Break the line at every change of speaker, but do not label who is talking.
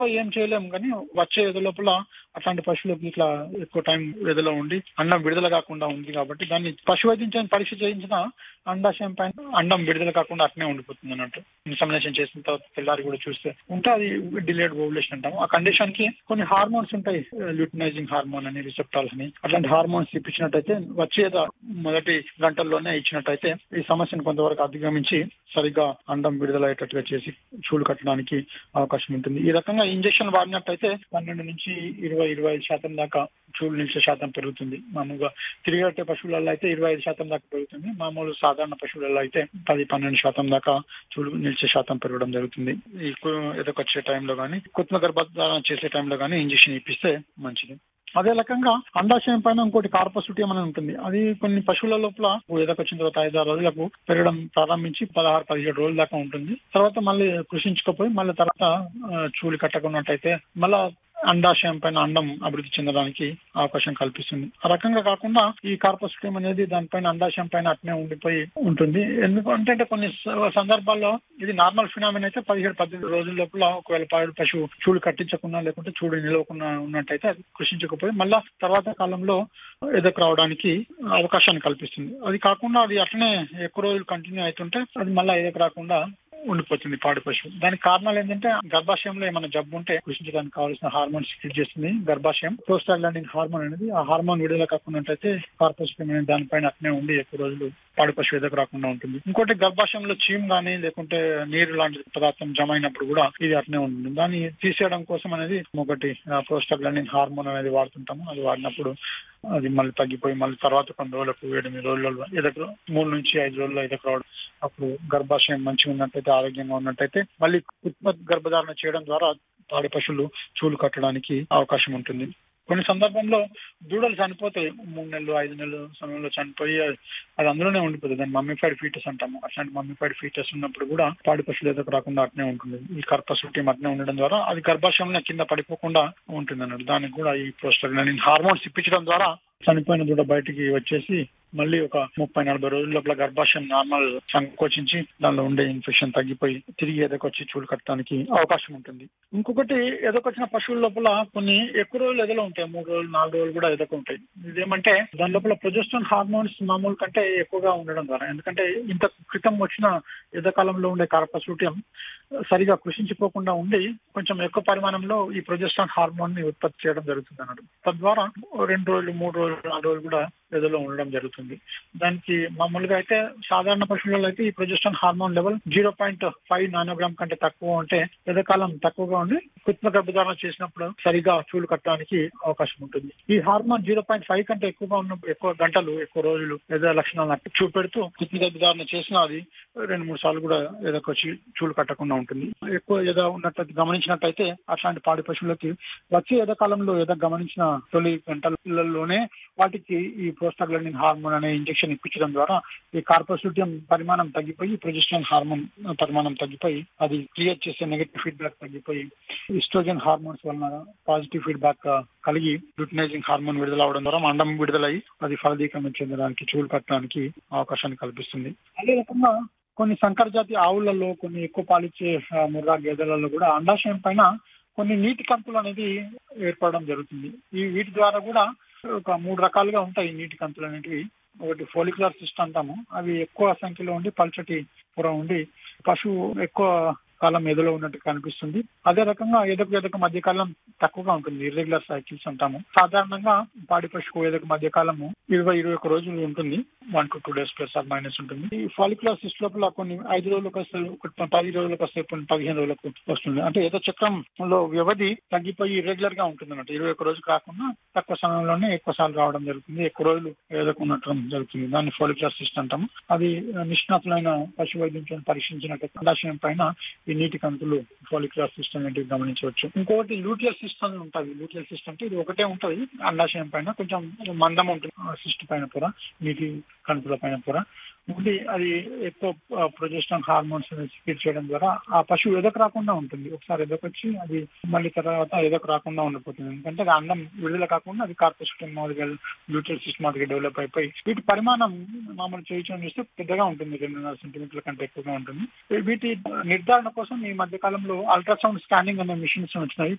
ఏం చేయలేము కానీ వచ్చే ఎదు లోపల అట్లాంటి పశువులకు ఇట్లా ఎక్కువ టైం ఎదులో ఉండి అండం విడుదల కాకుండా ఉంది కాబట్టి దాన్ని పశు వైద్యం పరీక్ష చేయించిన అండాశయం పైన అండం విడుదల కాకుండా అట్నే ఉండిపోతుంది అన్నట్టు ఇన్సమినేషన్ చేసిన తర్వాత తెల్లారి కూడా చూస్తే ఉంటే అది డిలేడ్ ఓవులేషన్ అంటాము ఆ కండిషన్ కి కొన్ని హార్మోన్స్ ఉంటాయి ల్యూటినైజింగ్ హార్మోన్ అని రిసెప్టాల్స్ అని అట్లాంటి హార్మోన్స్ ఇప్పించినట్టయితే వచ్చేద మొదటి గంటల్లోనే ఇచ్చినట్టయితే ఈ సమస్యను కొంతవరకు అధిగమించి సరిగ్గా అండం విడుదలయ్యేటట్టుగా చేసి చూలు కట్టడానికి అవకాశం ఉంటుంది ఈ రకంగా ఇంజక్షన్ వాడినట్టయితే పన్నెండు నుంచి ఇరవై ఇరవై ఐదు శాతం దాకా చూలు నిలిచే శాతం పెరుగుతుంది మామూలుగా తిరిగట్టే పశువులలో అయితే ఇరవై ఐదు శాతం దాకా పెరుగుతుంది మామూలు సాధారణ పశువులలో అయితే పది పన్నెండు శాతం దాకా చూలు నిలిచే శాతం పెరగడం జరుగుతుంది ఈ ఎదకొచ్చే టైంలో కానీ కృత్రిమ గర్భధారణ చేసే టైంలో కానీ ఇంజక్షన్ ఇప్పిస్తే మంచిది అదే రకంగా అండాశయం పైన ఇంకోటి కార్పసుటియం అని ఉంటుంది అది కొన్ని పశువుల లోపల ఎదకొచ్చిన తర్వాత ఐదారు రోజులకు పెరగడం ప్రారంభించి పదహారు పదిహేడు రోజుల దాకా ఉంటుంది తర్వాత మళ్ళీ కృషించుకపోయి మళ్ళీ తర్వాత చూలి కట్టకున్నట్టయితే మళ్ళా అండాశయం పైన అండం అభివృద్ధి చెందడానికి అవకాశం కల్పిస్తుంది ఆ రకంగా కాకుండా ఈ కార్పస్టియం అనేది దానిపైన అండాశయం పైన అట్నే ఉండిపోయి ఉంటుంది ఎందుకంటే కొన్ని సందర్భాల్లో ఇది నార్మల్ ఫినామిన్ అయితే పదిహేడు పద్దెనిమిది రోజుల లోపల ఒకవేళ పాడు పశువు చూడు కట్టించకుండా లేకుంటే చూడు నిలవకుండా ఉన్నట్టయితే అది కృషించకపోయి మళ్ళా తర్వాత కాలంలో ఎదకు రావడానికి అవకాశాన్ని కల్పిస్తుంది అది కాకుండా అది అట్లనే ఎక్కువ రోజులు కంటిన్యూ అవుతుంటే అది మళ్ళీ ఎదకు రాకుండా ఉండిపోతుంది పాడి పశువు దానికి కారణాలు ఏంటంటే గర్భాశయంలో ఏమైనా జబ్బు ఉంటే కృషించడానికి కావాల్సిన హార్మోన్ సిక్రెట్ చేస్తుంది గర్భాశయం ప్రోస్టాగ్లాండిన్ హార్మోన్ అనేది ఆ హార్మోన్ విడుదల కాకుండా కార్పోసిటం అనేది దానిపైన అట్నే ఉండి ఎక్కువ రోజులు పాడి పశువు ఎదుగు రాకుండా ఉంటుంది ఇంకోటి గర్భాశయంలో చీమ్ గానీ లేకుంటే నీరు లాంటి పదార్థం జమ అయినప్పుడు కూడా ఇది అట్నే ఉంటుంది దాన్ని తీసేయడం కోసం అనేది ఒకటి ప్రోస్టాగ్లాండిన్ హార్మోన్ అనేది వాడుతుంటాము అది వాడినప్పుడు అది మళ్ళీ తగ్గిపోయి మళ్ళీ తర్వాత కొన్ని రోజులకు ఎనిమిది రోజులలో ఎదకు మూడు నుంచి ఐదు రోజుల్లో ఎదకు రావడం అప్పుడు గర్భాశయం మంచిగా ఉన్నట్టయితే ఆరోగ్యంగా ఉన్నట్టయితే మళ్ళీ కృత్రిమ గర్భధారణ చేయడం ద్వారా పాడి పశువులు చూలు కట్టడానికి అవకాశం ఉంటుంది కొన్ని సందర్భంలో దూడలు చనిపోతాయి మూడు నెలలు ఐదు నెలలు సమయంలో చనిపోయి అది అందులోనే ఉండిపోతుంది దాన్ని మమ్మీఫైడ్ ఫీటస్ అంటాము అట్లాంటి మమ్మీఫైడ్ ఫీటస్ ఉన్నప్పుడు కూడా పాడి పశువులు ఎదుగు రాకుండా అట్నే ఉంటుంది ఈ కర్పసుటి అట్నే ఉండడం ద్వారా అది గర్భాశయంలో కింద పడిపోకుండా ఉంటుంది అన్నట్టు దానికి కూడా ఈ ప్రోస్టాగ్లాండిన్ హార్మోన్స్ ఇప్పించడం ద్వారా చనిపోయిన దూడ బయటికి వచ్చేసి మళ్ళీ ఒక ముప్పై నలభై రోజుల లోపల గర్భాశయం నార్మల్ సంకోచించి దానిలో ఉండే ఇన్ఫెక్షన్ తగ్గిపోయి తిరిగి ఎదకొచ్చి చూడు కట్టడానికి అవకాశం ఉంటుంది ఇంకొకటి ఎదకొచ్చిన పశువుల లోపల కొన్ని ఎక్కువ రోజులు ఎదలో ఉంటాయి మూడు రోజులు నాలుగు రోజులు కూడా ఎదక ఉంటాయి ఇదేమంటే దాని లోపల ప్రొజెస్ట్రాన్ హార్మోన్స్ మామూలు కంటే ఎక్కువగా ఉండడం ద్వారా ఎందుకంటే ఇంత క్రితం వచ్చిన ఎదకాలంలో ఉండే కార్పసూటియం సరిగా కృషించిపోకుండా ఉండి కొంచెం ఎక్కువ పరిమాణంలో ఈ ప్రొజెస్ట్రాన్ హార్మోన్ ని ఉత్పత్తి చేయడం జరుగుతుంది అన్నట్టు తద్వారా రెండు రోజులు మూడు రోజులు నాలుగు రోజులు కూడా ఎదలో ఉండడం జరుగుతుంది దానికి మామూలుగా అయితే సాధారణ పశువులలో అయితే ఈ progesterone hormone level zero point five nanogram కంటే తక్కువ ఉంటే ఎదకాలం తక్కువగా ఉండి కృత్రిమ గర్భధారణ చేసినప్పుడు సరిగా చూలు కట్టడానికి అవకాశం ఉంటుంది ఈ హార్మోన్ జీరో పాయింట్ ఫైవ్ కంటే ఎక్కువగా ఉన్న ఎక్కువ గంటలు ఎక్కువ రోజులు ఏదో లక్షణాలను చూపెడుతూ కృత్రిమ గర్భధారణ చేసిన అది రెండు మూడు సార్లు కూడా ఎదకొచ్చి చూలు కట్టకుండా ఉంటుంది ఎక్కువ ఎద ఉన్నట్టు గమనించినట్టయితే అట్లాంటి పాడి పశువులకి వచ్చే ఎదకాలంలో ఎద గమనించిన తొలి గంటలలోనే వాటికి ఈ ప్రోస్టాగ్లాండిన్ హార్మోన్ అనే ఇంజెక్షన్ ఇప్పించడం ద్వారా ఈ కార్పోసిటియం పరిమాణం తగ్గిపోయి ప్రొజెస్ట్రాన్ హార్మోన్ పరిమాణం తగ్గిపోయి అది క్రియేట్ చేసే నెగటివ్ ఫీడ్బ్యాక్ తగ్గిపోయి ఈస్ట్రోజన్ హార్మోన్స్ వలన పాజిటివ్ ఫీడ్బ్యాక్ కలిగి ల్యూటినైజింగ్ హార్మోన్ విడుదల అవడం ద్వారా మండం విడుదలై అది ఫలదీకరణ చెందడానికి చూలు కట్టడానికి అవకాశాన్ని కల్పిస్తుంది అదే రకంగా కొన్ని సంకర జాతి ఆవులలో కొన్ని ఎక్కువ పాలిచ్చే ముర్రా గేదెలలో కూడా అండాశయం పైన కొన్ని నీటి కంతులు అనేది ఏర్పడడం జరుగుతుంది ఈ వీటి ద్వారా కూడా ఒక మూడు రకాలుగా ఉంటాయి నీటి కంతులు అనేటివి ఒకటి ఫోలికులర్ సిస్ట్ అంటాము అవి ఎక్కువ సంఖ్యలో ఉండి పల్చటి పొర ఉండి పశువు ఎక్కువ కాలం ఎదులో ఉన్నట్టు కనిపిస్తుంది అదే రకంగా ఎదకు ఎదకు మధ్య కాలం తక్కువగా ఉంటుంది ఇర్రెగ్యులర్ సైకిల్స్ అంటాము సాధారణంగా పాడి పశువు ఎదకు మధ్య కాలము ఇరవై ఇరవై ఒక రోజులు ఉంటుంది one to two days plus or minus ఉంటుంది ఈ ఫాలికులర్ సిస్ట్ లోపల కొన్ని ఐదు రోజులకు వస్తే పది రోజులకు వస్తే కొన్ని పదిహేను రోజులకు వస్తుంది అంటే ఏదో చక్రంలో వ్యవధి తగ్గిపోయి ఇర్రెగ్యులర్ గా ఉంటుంది అన్నట్టు ఇరవై ఒక రోజు కాకుండా తక్కువ సమయంలోనే ఎక్కువ సార్లు రావడం జరుగుతుంది ఎక్కువ రోజులు ఏదకు ఉండటం జరుగుతుంది దాన్ని ఫోలికులర్ సిస్ట్ అంటాము అది నిష్ణాతులైన పశు వైద్యం పరీక్షించినట్టు అండాశయం పైన ఈ నీటి కంతులు ఫాలిక్యులర్ సిస్టమ్ ఏంటి గమనించవచ్చు ఇంకొకటి లూటియల్ సిస్టమ్ ఉంటుంది లూటియల్ సిస్టమ్ అంటే ఇది ఒకటే ఉంటుంది అండాశయం పైన కొంచెం మందం ఉంటుంది సిస్ట్ పైన పొర నీటి కంతుల పైన పొర ఉండి అది ఎక్కువ ప్రొజెస్ట్రాన్ హార్మోన్స్ స్పీడ్ చేయడం ద్వారా ఆ పశువు ఎదకు రాకుండా ఉంటుంది ఒకసారి ఎదకొచ్చి అది మళ్ళీ తర్వాత ఎదకు రాకుండా ఉండిపోతుంది ఎందుకంటే అది అన్నం విడుదల కాకుండా అది కార్పోసిస్టమ్ మాదిరిగా న్యూట్రల్ సిస్టమ్ మాదిరిగా డెవలప్ అయిపోయి వీటి పరిమాణం మామూలు చేయించడం చూస్తే పెద్దగా ఉంటుంది రెండున్నర సెంటీమీటర్ల కంటే ఎక్కువగా ఉంటుంది వీటి నిర్ధారణ కోసం ఈ మధ్య కాలంలో అల్ట్రాసౌండ్ స్కానింగ్ అనే మిషన్స్ వచ్చినాయి